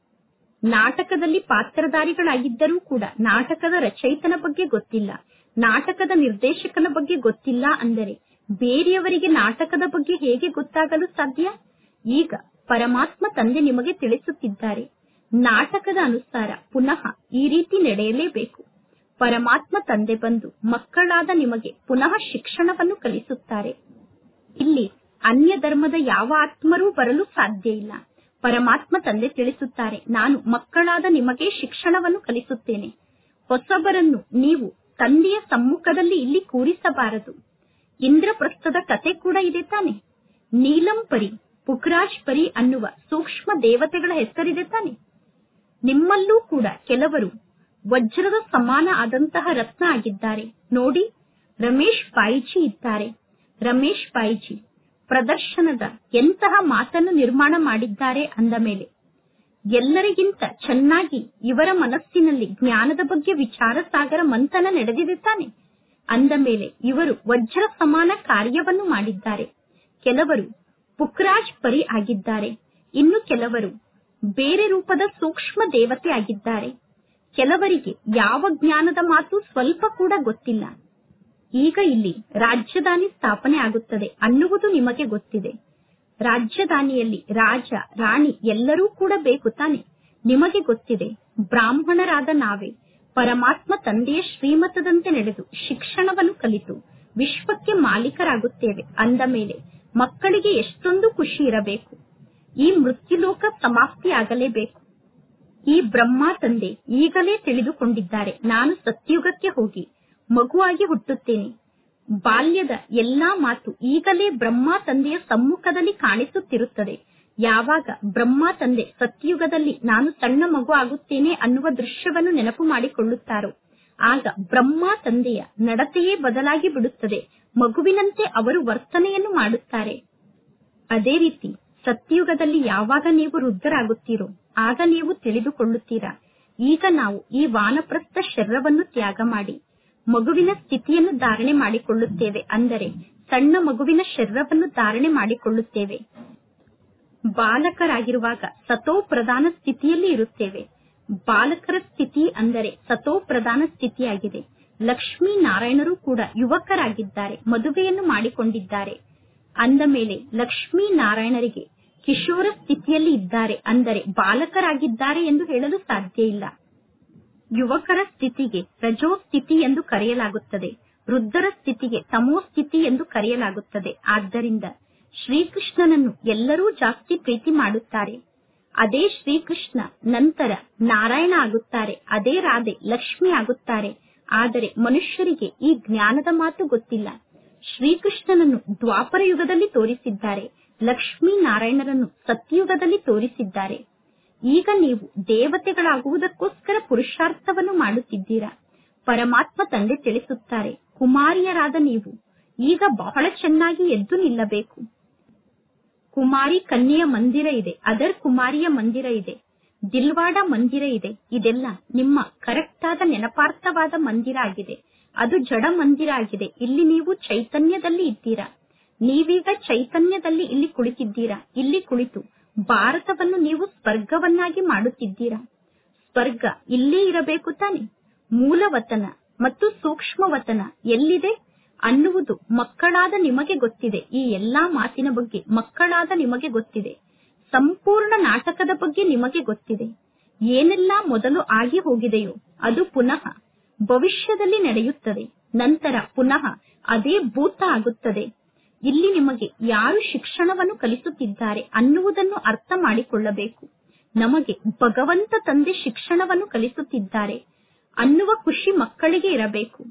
S1: ನಾಟಕದಲ್ಲಿ ಪಾತ್ರಧಾರಿಗಳಾಗಿದ್ದರೂ ಕೂಡ ನಾಟಕದ ರಚಯಿತನ ಬಗ್ಗೆ ಗೊತ್ತಿಲ್ಲ ನಾಟಕದ ನಿರ್ದೇಶಕನ ಬಗ್ಗೆ ಗೊತ್ತಿಲ್ಲ ಅಂದರೆ ಬೇರೆಯವರಿಗೆ ನಾಟಕದ ಬಗ್ಗೆ ಹೇಗೆ ಗೊತ್ತಾಗಲು ಸಾಧ್ಯ ಈಗ ಪರಮಾತ್ಮ ತಂದೆ ನಿಮಗೆ ತಿಳಿಸುತ್ತಿದ್ದಾರೆ ನಾಟಕದ ಅನುಸಾರ ಪುನಃ ಈ ರೀತಿ ನಡೆಯಲೇಬೇಕು ಪರಮಾತ್ಮ ತಂದೆ ಬಂದು ಮಕ್ಕಳಾದ ನಿಮಗೆ ಪುನಃ ಶಿಕ್ಷಣವನ್ನು ಕಲಿಸುತ್ತಾರೆ ಇಲ್ಲಿ ಅನ್ಯ ಧರ್ಮದ ಯಾವ ಆತ್ಮರೂ ಬರಲು ಸಾಧ್ಯ ಇಲ್ಲ ಪರಮಾತ್ಮ ತಂದೆ ತಿಳಿಸುತ್ತಾರೆ ನಾನು ಮಕ್ಕಳಾದ ನಿಮಗೆ ಶಿಕ್ಷಣವನ್ನು ಕಲಿಸುತ್ತೇನೆ ಹೊಸಬರನ್ನು ನೀವು ತಂದೆಯ ಸಮ್ಮುಖದಲ್ಲಿ ಇಲ್ಲಿ ಕೂರಿಸಬಾರದು ಇಂದ್ರಪ್ರಸ್ಥದ ಕತೆ ಕೂಡ ಇದೆ ತಾನೆ ನೀಲಂಪರಿ ಪುಖ್ರಾಜ್ ಪರಿ ಅನ್ನುವ ಸೂಕ್ಷ್ಮ ದೇವತೆಗಳ ಹೆಸರಿದೆ ತಾನೆ ನಿಮ್ಮಲ್ಲೂ ಕೂಡ ಕೆಲವರು ವಜ್ರದ ಸಮಾನ ಆದಂತಹ ರತ್ನ ಆಗಿದ್ದಾರೆ ನೋಡಿ ರಮೇಶ್ ಪಾಯಿಜಿ ಇದ್ದಾರೆ ರಮೇಶ್ ಪಾಯಿಜಿ ಪ್ರದರ್ಶನದ ಎಂತಹ ಮಾತನ್ನು ನಿರ್ಮಾಣ ಮಾಡಿದ್ದಾರೆ ಅಂದ ಮೇಲೆ ಎಲ್ಲರಿಗಿಂತ ಚೆನ್ನಾಗಿ ಇವರ ಮನಸ್ಸಿನಲ್ಲಿ ಜ್ಞಾನದ ಬಗ್ಗೆ ವಿಚಾರ ಸಾಗರ ಮಂಥನ ನಡೆದಿದೆ ತಾನೆ ಅಂದ ಮೇಲೆ ಇವರು ವಜ್ರ ಸಮಾನ ಕಾರ್ಯವನ್ನು ಮಾಡಿದ್ದಾರೆ ಕೆಲವರು ಪುಕ್ರಾಜ್ ಪರಿ ಆಗಿದ್ದಾರೆ ಇನ್ನು ಕೆಲವರು ಬೇರೆ ರೂಪದ ಸೂಕ್ಷ್ಮ ದೇವತೆ ಆಗಿದ್ದಾರೆ ಕೆಲವರಿಗೆ ಯಾವ ಜ್ಞಾನದ ಮಾತು ಸ್ವಲ್ಪ ಕೂಡ ಗೊತ್ತಿಲ್ಲ ಈಗ ಇಲ್ಲಿ ರಾಜ್ಯಧಾನಿ ಸ್ಥಾಪನೆ ಆಗುತ್ತದೆ ಅನ್ನುವುದು ನಿಮಗೆ ಗೊತ್ತಿದೆ ರಾಜ್ಯಧಾನಿಯಲ್ಲಿ ರಾಜ ರಾಣಿ ಎಲ್ಲರೂ ಕೂಡ ಬೇಕು ತಾನೆ ನಿಮಗೆ ಗೊತ್ತಿದೆ ಬ್ರಾಹ್ಮಣರಾದ ನಾವೇ ಪರಮಾತ್ಮ ತಂದೆಯ ಶ್ರೀಮತದಂತೆ ನಡೆದು ಶಿಕ್ಷಣವನ್ನು ಕಲಿತು ವಿಶ್ವಕ್ಕೆ ಮಾಲೀಕರಾಗುತ್ತೇವೆ ಅಂದ ಮೇಲೆ ಮಕ್ಕಳಿಗೆ ಎಷ್ಟೊಂದು ಖುಷಿ ಇರಬೇಕು ಈ ಮೃತ್ಯುಲೋಕ ಸಮಾಪ್ತಿಯಾಗಲೇಬೇಕು ಈ ಬ್ರಹ್ಮ ತಂದೆ ಈಗಲೇ ತಿಳಿದುಕೊಂಡಿದ್ದಾರೆ ನಾನು ಸತ್ಯುಗಕ್ಕೆ ಹೋಗಿ ಮಗುವಾಗಿ ಹುಟ್ಟುತ್ತೇನೆ ಬಾಲ್ಯದ ಎಲ್ಲಾ ಮಾತು ಈಗಲೇ ಬ್ರಹ್ಮ ತಂದೆಯ ಸಮ್ಮುಖದಲ್ಲಿ ಕಾಣಿಸುತ್ತಿರುತ್ತದೆ ಯಾವಾಗ ಬ್ರಹ್ಮ ತಂದೆ ಸತ್ಯುಗದಲ್ಲಿ ನಾನು ಸಣ್ಣ ಮಗು ಆಗುತ್ತೇನೆ ಅನ್ನುವ ದೃಶ್ಯವನ್ನು ನೆನಪು ಮಾಡಿಕೊಳ್ಳುತ್ತಾರೋ ಆಗ ಬ್ರಹ್ಮ ತಂದೆಯ ನಡತೆಯೇ ಬದಲಾಗಿ ಬಿಡುತ್ತದೆ ಮಗುವಿನಂತೆ ಅವರು ವರ್ತನೆಯನ್ನು ಮಾಡುತ್ತಾರೆ ಅದೇ ರೀತಿ ಸತ್ಯುಗದಲ್ಲಿ ಯಾವಾಗ ನೀವು ವೃದ್ಧರಾಗುತ್ತೀರೋ ಆಗ ನೀವು ತಿಳಿದುಕೊಳ್ಳುತ್ತೀರಾ ಈಗ ನಾವು ಈ ವಾನಪ್ರಸ್ಥ ಶರೀರವನ್ನು ತ್ಯಾಗ ಮಾಡಿ ಮಗುವಿನ ಸ್ಥಿತಿಯನ್ನು ಧಾರಣೆ ಮಾಡಿಕೊಳ್ಳುತ್ತೇವೆ ಅಂದರೆ ಸಣ್ಣ ಮಗುವಿನ ಶರೀರವನ್ನು ಧಾರಣೆ ಮಾಡಿಕೊಳ್ಳುತ್ತೇವೆ ಬಾಲಕರಾಗಿರುವಾಗ ಸತೋ ಪ್ರಧಾನ ಸ್ಥಿತಿಯಲ್ಲಿ ಇರುತ್ತೇವೆ ಬಾಲಕರ ಸ್ಥಿತಿ ಅಂದರೆ ಸತೋ ಪ್ರಧಾನ ಸ್ಥಿತಿಯಾಗಿದೆ ಲಕ್ಷ್ಮೀ ನಾರಾಯಣರು ಕೂಡ ಯುವಕರಾಗಿದ್ದಾರೆ ಮದುವೆಯನ್ನು ಮಾಡಿಕೊಂಡಿದ್ದಾರೆ ಅಂದ ಮೇಲೆ ಲಕ್ಷ್ಮೀ ನಾರಾಯಣರಿಗೆ ಕಿಶೋರ ಸ್ಥಿತಿಯಲ್ಲಿ ಇದ್ದಾರೆ ಅಂದರೆ ಬಾಲಕರಾಗಿದ್ದಾರೆ ಎಂದು ಹೇಳಲು ಸಾಧ್ಯ ಇಲ್ಲ ಯುವಕರ ಸ್ಥಿತಿಗೆ ರಜೋ ಸ್ಥಿತಿ ಎಂದು ಕರೆಯಲಾಗುತ್ತದೆ ವೃದ್ಧರ ಸ್ಥಿತಿಗೆ ತಮೋ ಸ್ಥಿತಿ ಎಂದು ಕರೆಯಲಾಗುತ್ತದೆ ಆದ್ದರಿಂದ ಶ್ರೀಕೃಷ್ಣನನ್ನು ಎಲ್ಲರೂ ಜಾಸ್ತಿ ಪ್ರೀತಿ ಮಾಡುತ್ತಾರೆ ಅದೇ ಶ್ರೀಕೃಷ್ಣ ನಂತರ ನಾರಾಯಣ ಆಗುತ್ತಾರೆ ಅದೇ ರಾಧೆ ಲಕ್ಷ್ಮಿ ಆಗುತ್ತಾರೆ ಆದರೆ ಮನುಷ್ಯರಿಗೆ ಈ ಜ್ಞಾನದ ಮಾತು ಗೊತ್ತಿಲ್ಲ ಶ್ರೀಕೃಷ್ಣನನ್ನು ದ್ವಾಪರ ಯುಗದಲ್ಲಿ ತೋರಿಸಿದ್ದಾರೆ ಲಕ್ಷ್ಮೀ ನಾರಾಯಣರನ್ನು ಸತ್ಯಯುಗದಲ್ಲಿ ತೋರಿಸಿದ್ದಾರೆ ಈಗ ನೀವು ದೇವತೆಗಳಾಗುವುದಕ್ಕೋಸ್ಕರ ಪುರುಷಾರ್ಥವನ್ನು ಮಾಡುತ್ತಿದ್ದೀರಾ ಪರಮಾತ್ಮ ತಂದೆ ತಿಳಿಸುತ್ತಾರೆ ಕುಮಾರಿಯರಾದ ನೀವು ಈಗ ಬಹಳ ಚೆನ್ನಾಗಿ ಎದ್ದು ನಿಲ್ಲಬೇಕು ಕುಮಾರಿ ಕನ್ಯೆಯ ಮಂದಿರ ಇದೆ ಅದರ್ ಕುಮಾರಿಯ ಮಂದಿರ ಇದೆ ದಿಲ್ವಾಡ ಮಂದಿರ ಇದೆ ಇದೆಲ್ಲ ನಿಮ್ಮ ಕರೆಕ್ಟ್ ಆದ ನೆನಪಾರ್ಥವಾದ ಮಂದಿರ ಆಗಿದೆ ಅದು ಜಡ ಮಂದಿರ ಆಗಿದೆ ಇಲ್ಲಿ ನೀವು ಚೈತನ್ಯದಲ್ಲಿ ಇದ್ದೀರಾ ನೀವೀಗ ಚೈತನ್ಯದಲ್ಲಿ ಇಲ್ಲಿ ಕುಳಿತಿದ್ದೀರಾ ಇಲ್ಲಿ ಕುಳಿತು ಭಾರತವನ್ನು ನೀವು ಸ್ವರ್ಗವನ್ನಾಗಿ ಮಾಡುತ್ತಿದ್ದೀರಾ ಸ್ವರ್ಗ ಇಲ್ಲೇ ಇರಬೇಕು ತಾನೆ ಮೂಲವತನ ಮತ್ತು ಸೂಕ್ಷ್ಮವತನ ಎಲ್ಲಿದೆ ಅನ್ನುವುದು ಮಕ್ಕಳಾದ ನಿಮಗೆ ಗೊತ್ತಿದೆ ಈ ಎಲ್ಲಾ ಮಾತಿನ ಬಗ್ಗೆ ಮಕ್ಕಳಾದ ನಿಮಗೆ ಗೊತ್ತಿದೆ ಸಂಪೂರ್ಣ ನಾಟಕದ ಬಗ್ಗೆ ನಿಮಗೆ ಗೊತ್ತಿದೆ ಏನೆಲ್ಲಾ ಮೊದಲು ಆಗಿ ಹೋಗಿದೆಯೋ ಅದು ಪುನಃ ಭವಿಷ್ಯದಲ್ಲಿ ನಡೆಯುತ್ತದೆ ನಂತರ ಪುನಃ ಅದೇ ಭೂತ ಆಗುತ್ತದೆ ಇಲ್ಲಿ ನಿಮಗೆ ಯಾರು ಶಿಕ್ಷಣವನ್ನು ಕಲಿಸುತ್ತಿದ್ದಾರೆ ಅನ್ನುವುದನ್ನು ಅರ್ಥ ಮಾಡಿಕೊಳ್ಳಬೇಕು ನಮಗೆ ಭಗವಂತ ತಂದೆ ಶಿಕ್ಷಣವನ್ನು ಕಲಿಸುತ್ತಿದ್ದಾರೆ ಅನ್ನುವ ಖುಷಿ ಮಕ್ಕಳಿಗೆ ಇರಬೇಕು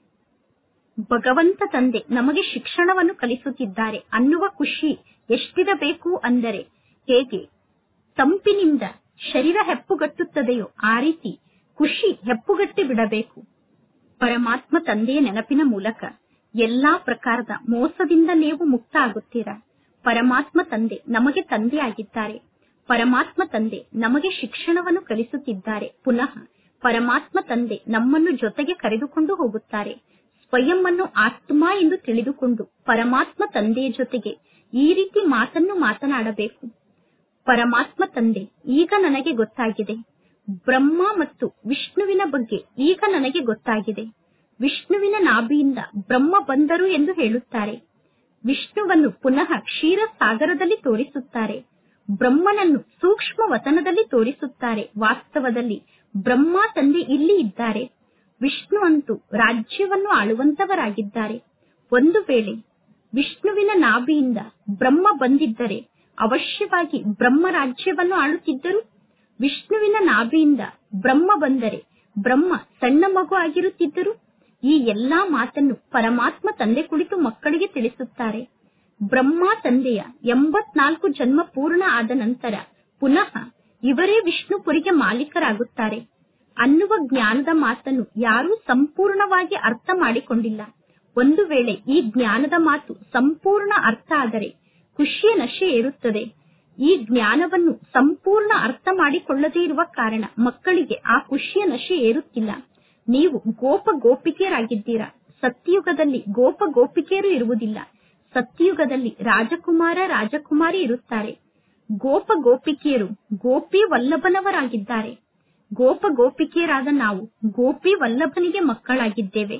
S1: ಭಗವಂತ ತಂದೆ ನಮಗೆ ಶಿಕ್ಷಣವನ್ನು ಕಲಿಸುತ್ತಿದ್ದಾರೆ ಅನ್ನುವ ಖುಷಿ ಎಷ್ಟಿರಬೇಕು ಅಂದರೆ ಹೇಗೆ ತಂಪಿನಿಂದ ಶರೀರ ಹೆಪ್ಪುಗಟ್ಟುತ್ತದೆಯೋ ಆ ರೀತಿ ಖುಷಿ ಹೆಪ್ಪುಗಟ್ಟಿ ಬಿಡಬೇಕು ಪರಮಾತ್ಮ ತಂದೆಯ ನೆನಪಿನ ಮೂಲಕ ಎಲ್ಲಾ ಪ್ರಕಾರದ ಮೋಸದಿಂದ ನೀವು ಮುಕ್ತ ಆಗುತ್ತೀರಾ ಪರಮಾತ್ಮ ತಂದೆ ನಮಗೆ ತಂದೆ ಆಗಿದ್ದಾರೆ ಪರಮಾತ್ಮ ತಂದೆ ನಮಗೆ ಶಿಕ್ಷಣವನ್ನು ಕಲಿಸುತ್ತಿದ್ದಾರೆ ಪುನಃ ಪರಮಾತ್ಮ ತಂದೆ ನಮ್ಮನ್ನು ಜೊತೆಗೆ ಕರೆದುಕೊಂಡು ಹೋಗುತ್ತಾರೆ ಸ್ವಯಂ ಅನ್ನು ಆತ್ಮ ಎಂದು ತಿಳಿದುಕೊಂಡು ಪರಮಾತ್ಮ ತಂದೆಯ ಜೊತೆಗೆ ಈ ರೀತಿ ಮಾತನ್ನು ಮಾತನಾಡಬೇಕು ಪರಮಾತ್ಮ ತಂದೆ ಈಗ ನನಗೆ ಗೊತ್ತಾಗಿದೆ ಬ್ರಹ್ಮ ಮತ್ತು ವಿಷ್ಣುವಿನ ಬಗ್ಗೆ ಈಗ ನನಗೆ ಗೊತ್ತಾಗಿದೆ ವಿಷ್ಣುವಿನ ನಾಭಿಯಿಂದ ಬ್ರಹ್ಮ ಬಂದರು ಎಂದು ಹೇಳುತ್ತಾರೆ ವಿಷ್ಣುವನ್ನು ಪುನಃ ಕ್ಷೀರ ಸಾಗರದಲ್ಲಿ ತೋರಿಸುತ್ತಾರೆ ಬ್ರಹ್ಮನನ್ನು ಸೂಕ್ಷ್ಮ ವತನದಲ್ಲಿ ತೋರಿಸುತ್ತಾರೆ ವಾಸ್ತವದಲ್ಲಿ ಬ್ರಹ್ಮ ತಂದೆ ಇಲ್ಲಿ ಇದ್ದಾರೆ ವಿಷ್ಣು ಅಂತೂ ರಾಜ್ಯವನ್ನು ಆಳುವಂತವರಾಗಿದ್ದಾರೆ ಒಂದು ವೇಳೆ ವಿಷ್ಣುವಿನ ನಾಭಿಯಿಂದ ಬ್ರಹ್ಮ ಬಂದಿದ್ದರೆ ಅವಶ್ಯವಾಗಿ ಬ್ರಹ್ಮ ರಾಜ್ಯವನ್ನು ಆಳುತ್ತಿದ್ದರು ವಿಷ್ಣುವಿನ ನಾಭಿಯಿಂದ ಬ್ರಹ್ಮ ಬಂದರೆ ಬ್ರಹ್ಮ ಸಣ್ಣ ಮಗು ಆಗಿರುತ್ತಿದ್ದರು ಈ ಎಲ್ಲಾ ಮಾತನ್ನು ಪರಮಾತ್ಮ ತಂದೆ ಕುಳಿತು ಮಕ್ಕಳಿಗೆ ತಿಳಿಸುತ್ತಾರೆ ಬ್ರಹ್ಮ ತಂದೆಯ ಎಂಬತ್ನಾಲ್ಕು ಜನ್ಮ ಪೂರ್ಣ ಆದ ನಂತರ ಪುನಃ ಇವರೇ ವಿಷ್ಣುಪುರಿಗೆ ಮಾಲೀಕರಾಗುತ್ತಾರೆ ಅನ್ನುವ ಜ್ಞಾನದ ಮಾತನ್ನು ಯಾರೂ ಸಂಪೂರ್ಣವಾಗಿ ಅರ್ಥ ಮಾಡಿಕೊಂಡಿಲ್ಲ ಒಂದು ವೇಳೆ ಈ ಜ್ಞಾನದ ಮಾತು ಸಂಪೂರ್ಣ ಅರ್ಥ ಆದರೆ ಖುಷಿಯ ನಶೆ ಏರುತ್ತದೆ ಈ ಜ್ಞಾನವನ್ನು ಸಂಪೂರ್ಣ ಅರ್ಥ ಮಾಡಿಕೊಳ್ಳದೇ ಇರುವ ಕಾರಣ ಮಕ್ಕಳಿಗೆ ಆ ಖುಷಿಯ ನಶೆ ಏರುತ್ತಿಲ್ಲ ನೀವು ಗೋಪ ಗೋಪಿಕೆಯರಾಗಿದ್ದೀರಾ ಸತ್ಯಯುಗದಲ್ಲಿ ಗೋಪ ಗೋಪಿಕೆಯರು ಇರುವುದಿಲ್ಲ ಸತ್ಯಯುಗದಲ್ಲಿ ರಾಜಕುಮಾರ ರಾಜಕುಮಾರಿ ಇರುತ್ತಾರೆ ಗೋಪ ಗೋಪಿಕೆಯರು ಗೋಪಿ ವಲ್ಲಭನವರಾಗಿದ್ದಾರೆ ಗೋಪ ಗೋಪಿಕೆಯರಾದ ನಾವು ಗೋಪಿ ವಲ್ಲಭನಿಗೆ ಮಕ್ಕಳಾಗಿದ್ದೇವೆ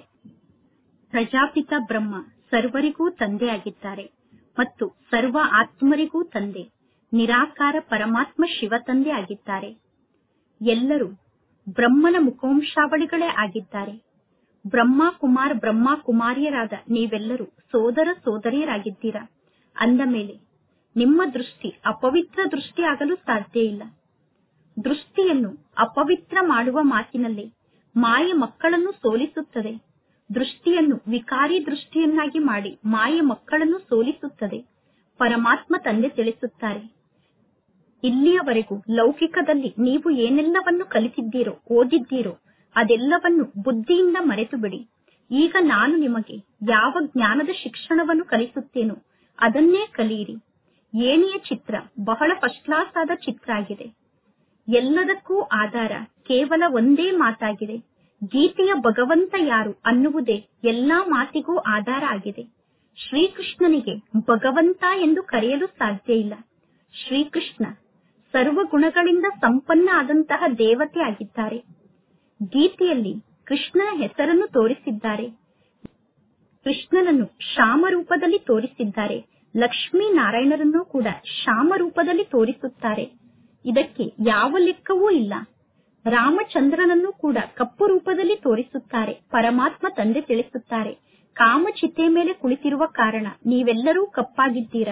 S1: ಪ್ರಜಾಪಿತ ಬ್ರಹ್ಮ ಸರ್ವರಿಗೂ ತಂದೆಯಾಗಿದ್ದಾರೆ ಮತ್ತು ಸರ್ವ ಆತ್ಮರಿಗೂ ತಂದೆ ನಿರಾಕಾರ ಪರಮಾತ್ಮ ಶಿವ ತಂದೆ ಆಗಿದ್ದಾರೆ ಎಲ್ಲರೂ ಬ್ರಹ್ಮನ ಮುಖವಂಶಾವಳಿಗಳೇ ಆಗಿದ್ದಾರೆ ಬ್ರಹ್ಮ ಕುಮಾರ್ ಬ್ರಹ್ಮ ಕುಮಾರಿಯರಾದ ನೀವೆಲ್ಲರೂ ಸೋದರ ಸೋದರಿಯರಾಗಿದ್ದೀರಾ ಅಂದ ಮೇಲೆ ನಿಮ್ಮ ದೃಷ್ಟಿ ಅಪವಿತ್ರ ದೃಷ್ಟಿ ಆಗಲು ಸಾಧ್ಯ ಇಲ್ಲ ದೃಷ್ಟಿಯನ್ನು ಅಪವಿತ್ರ ಮಾಡುವ ಮಾತಿನಲ್ಲಿ ಮಾಯ ಮಕ್ಕಳನ್ನು ಸೋಲಿಸುತ್ತದೆ ದೃಷ್ಟಿಯನ್ನು ವಿಕಾರಿ ದೃಷ್ಟಿಯನ್ನಾಗಿ ಮಾಡಿ ಮಾಯ ಮಕ್ಕಳನ್ನು ಸೋಲಿಸುತ್ತದೆ ಪರಮಾತ್ಮ ತಂದೆ ತಿಳಿಸುತ್ತಾರೆ ಇಲ್ಲಿಯವರೆಗೂ ಲೌಕಿಕದಲ್ಲಿ ನೀವು ಏನೆಲ್ಲವನ್ನು ಕಲಿತಿದ್ದೀರೋ ಓದಿದ್ದೀರೋ ಅದೆಲ್ಲವನ್ನು ಬುದ್ಧಿಯಿಂದ ಮರೆತು ಬಿಡಿ ಈಗ ನಾನು ನಿಮಗೆ ಯಾವ ಜ್ಞಾನದ ಶಿಕ್ಷಣವನ್ನು ಕಲಿಸುತ್ತೇನೋ ಅದನ್ನೇ ಕಲಿಯಿರಿ ಏಣಿಯ ಚಿತ್ರ ಬಹಳ ಫಸ್ಟ್ ಕ್ಲಾಸ್ ಆದ ಚಿತ್ರ ಆಗಿದೆ ಎಲ್ಲದಕ್ಕೂ ಆಧಾರ ಕೇವಲ ಒಂದೇ ಮಾತಾಗಿದೆ ಗೀತೆಯ ಭಗವಂತ ಯಾರು ಅನ್ನುವುದೇ ಎಲ್ಲಾ ಮಾತಿಗೂ ಆಧಾರ ಆಗಿದೆ ಶ್ರೀಕೃಷ್ಣನಿಗೆ ಭಗವಂತ ಎಂದು ಕರೆಯಲು ಸಾಧ್ಯ ಇಲ್ಲ ಶ್ರೀಕೃಷ್ಣ ಸರ್ವ ಗುಣಗಳಿಂದ ಸಂಪನ್ನ ಆದಂತಹ ದೇವತೆ ಆಗಿದ್ದಾರೆ ಗೀತೆಯಲ್ಲಿ ಕೃಷ್ಣನ ಹೆಸರನ್ನು ತೋರಿಸಿದ್ದಾರೆ ಕೃಷ್ಣನನ್ನು ಶ್ಯಾಮ ರೂಪದಲ್ಲಿ ತೋರಿಸಿದ್ದಾರೆ ಲಕ್ಷ್ಮೀ ನಾರಾಯಣರನ್ನು ಕೂಡ ಶ್ಯಾಮ ರೂಪದಲ್ಲಿ ತೋರಿಸುತ್ತಾರೆ ಇದಕ್ಕೆ ಯಾವ ಲೆಕ್ಕವೂ ಇಲ್ಲ ರಾಮಚಂದ್ರನನ್ನು ಕೂಡ ಕಪ್ಪು ರೂಪದಲ್ಲಿ ತೋರಿಸುತ್ತಾರೆ ಪರಮಾತ್ಮ ತಂದೆ ತಿಳಿಸುತ್ತಾರೆ ಕಾಮಚಿತೆ ಮೇಲೆ ಕುಳಿತಿರುವ ಕಾರಣ ನೀವೆಲ್ಲರೂ ಕಪ್ಪಾಗಿದ್ದೀರಾ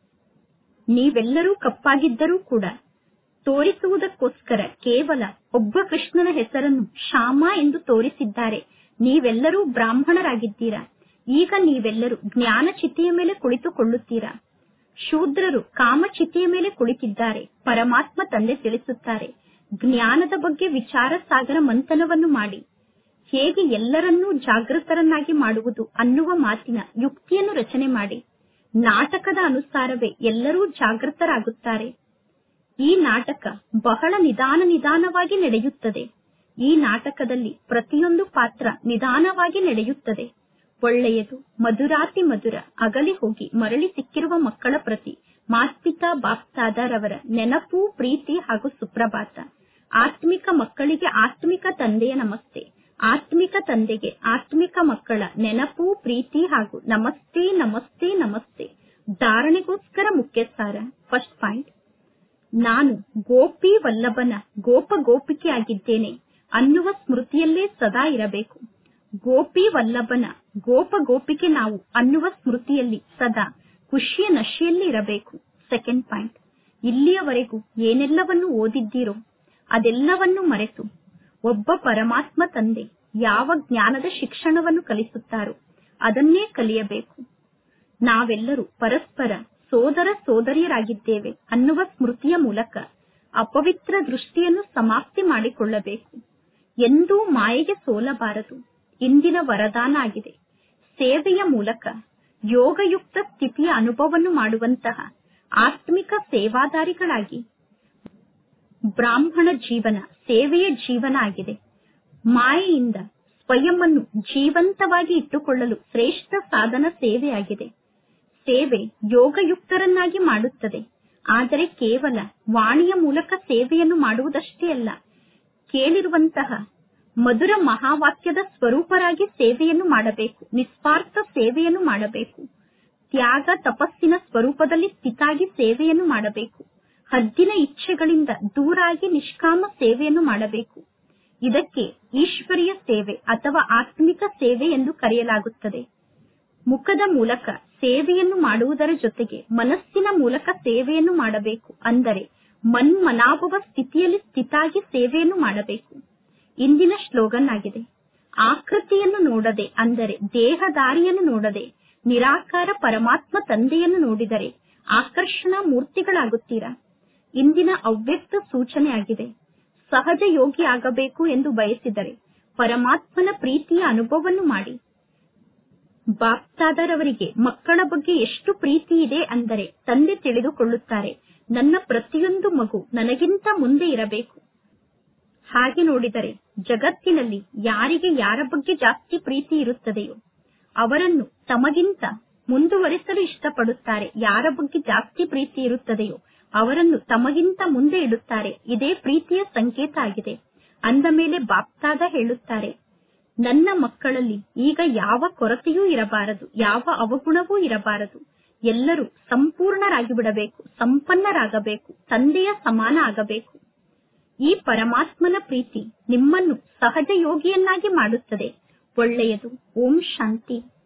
S1: ನೀವೆಲ್ಲರೂ ಕಪ್ಪಾಗಿದ್ದರೂ ಕೂಡ ತೋರಿಸುವುದಕ್ಕೋಸ್ಕರ ಕೇವಲ ಒಬ್ಬ ಕೃಷ್ಣನ ಹೆಸರನ್ನು ಶ್ಯಾಮ ಎಂದು ತೋರಿಸಿದ್ದಾರೆ ನೀವೆಲ್ಲರೂ ಬ್ರಾಹ್ಮಣರಾಗಿದ್ದೀರಾ ಈಗ ನೀವೆಲ್ಲರೂ ಜ್ಞಾನ ಚಿತೆಯ ಮೇಲೆ ಕುಳಿತುಕೊಳ್ಳುತ್ತೀರಾ ಶೂದ್ರರು ಕಾಮಚಿತೆಯ ಮೇಲೆ ಕುಳಿತಿದ್ದಾರೆ ಪರಮಾತ್ಮ ತಂದೆ ತಿಳಿಸುತ್ತಾರೆ ಜ್ಞಾನದ ಬಗ್ಗೆ ವಿಚಾರ ಸಾಗರ ಮಂಥನವನ್ನು ಮಾಡಿ ಹೇಗೆ ಎಲ್ಲರನ್ನೂ ಜಾಗೃತರನ್ನಾಗಿ ಮಾಡುವುದು ಅನ್ನುವ ಮಾತಿನ ಯುಕ್ತಿಯನ್ನು ರಚನೆ ಮಾಡಿ ನಾಟಕದ ಅನುಸಾರವೇ ಎಲ್ಲರೂ ಜಾಗೃತರಾಗುತ್ತಾರೆ ಈ ನಾಟಕ ಬಹಳ ನಿಧಾನ ನಿಧಾನವಾಗಿ ನಡೆಯುತ್ತದೆ ಈ ನಾಟಕದಲ್ಲಿ ಪ್ರತಿಯೊಂದು ಪಾತ್ರ ನಿಧಾನವಾಗಿ ನಡೆಯುತ್ತದೆ ಒಳ್ಳೆಯದು ಮಧುರಾತಿ ಮಧುರ ಅಗಲಿ ಹೋಗಿ ಮರಳಿ ಸಿಕ್ಕಿರುವ ಮಕ್ಕಳ ಪ್ರತಿ ಮಾಸ್ಪಿತಾ ಬಾಪ್ತಾದರವರ ನೆನಪು ಪ್ರೀತಿ ಹಾಗೂ ಸುಪ್ರಭಾತ ಆತ್ಮಿಕ ಮಕ್ಕಳಿಗೆ ಆತ್ಮಿಕ ತಂದೆಯ ನಮಸ್ತೆ ಆತ್ಮಿಕ ತಂದೆಗೆ ಆತ್ಮಿಕ ಮಕ್ಕಳ ನೆನಪು ಪ್ರೀತಿ ಹಾಗೂ ನಮಸ್ತೆ ನಮಸ್ತೆ ನಮಸ್ತೆ ಧಾರಣೆಗೋಸ್ಕರ ಮುಖ್ಯ ಸಾರ ಫಸ್ಟ್ ಪಾಯಿಂಟ್ ನಾನು ಗೋಪಿ ವಲ್ಲಭನ ಗೋಪ ಗೋಪಿಕೆ ಆಗಿದ್ದೇನೆ ಅನ್ನುವ ಸ್ಮೃತಿಯಲ್ಲೇ ಸದಾ ಇರಬೇಕು ಗೋಪಿ ವಲ್ಲಭನ ಗೋಪ ಗೋಪಿಕೆ ನಾವು ಅನ್ನುವ ಸ್ಮೃತಿಯಲ್ಲಿ ಸದಾ ಖುಷಿಯ ನಶೆಯಲ್ಲಿ ಇರಬೇಕು ಸೆಕೆಂಡ್ ಪಾಯಿಂಟ್ ಇಲ್ಲಿಯವರೆಗೂ ಏನೆಲ್ಲವನ್ನು ಓದಿದ್ದೀರೋ ಅದೆಲ್ಲವನ್ನು ಮರೆತು ಒಬ್ಬ ಪರಮಾತ್ಮ ತಂದೆ ಯಾವ ಜ್ಞಾನದ ಶಿಕ್ಷಣವನ್ನು ಕಲಿಸುತ್ತಾರೋ ಅದನ್ನೇ ಕಲಿಯಬೇಕು ನಾವೆಲ್ಲರೂ ಪರಸ್ಪರ ಸೋದರ ಸೋದರಿಯರಾಗಿದ್ದೇವೆ ಅನ್ನುವ ಸ್ಮೃತಿಯ ಮೂಲಕ ಅಪವಿತ್ರ ದೃಷ್ಟಿಯನ್ನು ಸಮಾಪ್ತಿ ಮಾಡಿಕೊಳ್ಳಬೇಕು ಎಂದೂ ಮಾಯೆಗೆ ಸೋಲಬಾರದು ಇಂದಿನ ವರದಾನ ಆಗಿದೆ ಸೇವೆಯ ಮೂಲಕ ಯೋಗಯುಕ್ತ ಸ್ಥಿತಿಯ ಅನುಭವವನ್ನು ಮಾಡುವಂತಹ ಆತ್ಮಿಕ ಸೇವಾದಾರಿಗಳಾಗಿ ಬ್ರಾಹ್ಮಣ ಜೀವನ ಸೇವೆಯ ಜೀವನ ಆಗಿದೆ ಮಾಯೆಯಿಂದ ಸ್ವಯಂವನ್ನು ಜೀವಂತವಾಗಿ ಇಟ್ಟುಕೊಳ್ಳಲು ಶ್ರೇಷ್ಠ ಸಾಧನ ಸೇವೆಯಾಗಿದೆ ಸೇವೆ ಯೋಗಯುಕ್ತರನ್ನಾಗಿ ಮಾಡುತ್ತದೆ ಆದರೆ ಕೇವಲ ವಾಣಿಯ ಮೂಲಕ ಸೇವೆಯನ್ನು ಮಾಡುವುದಷ್ಟೇ ಅಲ್ಲ ಕೇಳಿರುವಂತಹ ಮಧುರ ಮಹಾವಾಕ್ಯದ ಸ್ವರೂಪರಾಗಿ ಸೇವೆಯನ್ನು ಮಾಡಬೇಕು ನಿಸ್ವಾರ್ಥ ಸೇವೆಯನ್ನು ಮಾಡಬೇಕು ತ್ಯಾಗ ತಪಸ್ಸಿನ ಸ್ವರೂಪದಲ್ಲಿ ಸ್ಥಿತಾಗಿ ಸೇವೆಯನ್ನು ಮಾಡಬೇಕು ಹದ್ದಿನ ಇಚ್ಛೆಗಳಿಂದ ದೂರಾಗಿ ನಿಷ್ಕಾಮ ಸೇವೆಯನ್ನು ಮಾಡಬೇಕು ಇದಕ್ಕೆ ಈಶ್ವರಿಯ ಸೇವೆ ಅಥವಾ ಆತ್ಮಿಕ ಸೇವೆ ಎಂದು ಕರೆಯಲಾಗುತ್ತದೆ ಮುಖದ ಮೂಲಕ ಸೇವೆಯನ್ನು ಮಾಡುವುದರ ಜೊತೆಗೆ ಮನಸ್ಸಿನ ಮೂಲಕ ಸೇವೆಯನ್ನು ಮಾಡಬೇಕು ಅಂದರೆ ಮನ್ಮನಾಭವ ಸ್ಥಿತಿಯಲ್ಲಿ ಸ್ಥಿತಾಗಿ ಸೇವೆಯನ್ನು ಮಾಡಬೇಕು ಇಂದಿನ ಸ್ಲೋಗನ್ ಆಗಿದೆ ಆಕೃತಿಯನ್ನು ನೋಡದೆ ಅಂದರೆ ದೇಹದಾರಿಯನ್ನು ನೋಡದೆ ನಿರಾಕಾರ ಪರಮಾತ್ಮ ತಂದೆಯನ್ನು ನೋಡಿದರೆ ಆಕರ್ಷಣಾ ಮೂರ್ತಿಗಳಾಗುತ್ತೀರಾ ಇಂದಿನ ಅವ್ಯಕ್ತ ಸೂಚನೆ ಆಗಿದೆ ಸಹಜ ಯೋಗಿ ಆಗಬೇಕು ಎಂದು ಬಯಸಿದರೆ ಪರಮಾತ್ಮನ ಪ್ರೀತಿಯ ಅನುಭವವನ್ನು ಮಾಡಿ ಬಾಪ್ತಾದರವರಿಗೆ ಮಕ್ಕಳ ಬಗ್ಗೆ ಎಷ್ಟು ಪ್ರೀತಿ ಇದೆ ಅಂದರೆ ತಂದೆ ತಿಳಿದುಕೊಳ್ಳುತ್ತಾರೆ ನನ್ನ ಪ್ರತಿಯೊಂದು ಮಗು ನನಗಿಂತ ಮುಂದೆ ಇರಬೇಕು ಹಾಗೆ ನೋಡಿದರೆ ಜಗತ್ತಿನಲ್ಲಿ ಯಾರಿಗೆ ಯಾರ ಬಗ್ಗೆ ಜಾಸ್ತಿ ಪ್ರೀತಿ ಇರುತ್ತದೆಯೋ ಅವರನ್ನು ತಮಗಿಂತ ಮುಂದುವರಿಸಲು ಇಷ್ಟಪಡುತ್ತಾರೆ ಯಾರ ಬಗ್ಗೆ ಜಾಸ್ತಿ ಪ್ರೀತಿ ಇರುತ್ತದೆಯೋ ಅವರನ್ನು ತಮಗಿಂತ ಮುಂದೆ ಇಡುತ್ತಾರೆ ಇದೇ ಪ್ರೀತಿಯ ಸಂಕೇತ ಆಗಿದೆ ಅಂದ ಮೇಲೆ ಬಾಪ್ತಾದ ಹೇಳುತ್ತಾರೆ ನನ್ನ ಮಕ್ಕಳಲ್ಲಿ ಈಗ ಯಾವ ಕೊರತೆಯೂ ಇರಬಾರದು ಯಾವ ಅವಗುಣವೂ ಇರಬಾರದು ಎಲ್ಲರೂ ಸಂಪೂರ್ಣರಾಗಿ ಬಿಡಬೇಕು ಸಂಪನ್ನರಾಗಬೇಕು ತಂದೆಯ ಸಮಾನ ಆಗಬೇಕು ಈ ಪರಮಾತ್ಮನ ಪ್ರೀತಿ ನಿಮ್ಮನ್ನು ಸಹಜ ಯೋಗಿಯನ್ನಾಗಿ ಮಾಡುತ್ತದೆ ಒಳ್ಳೆಯದು ಓಂ ಶಾಂತಿ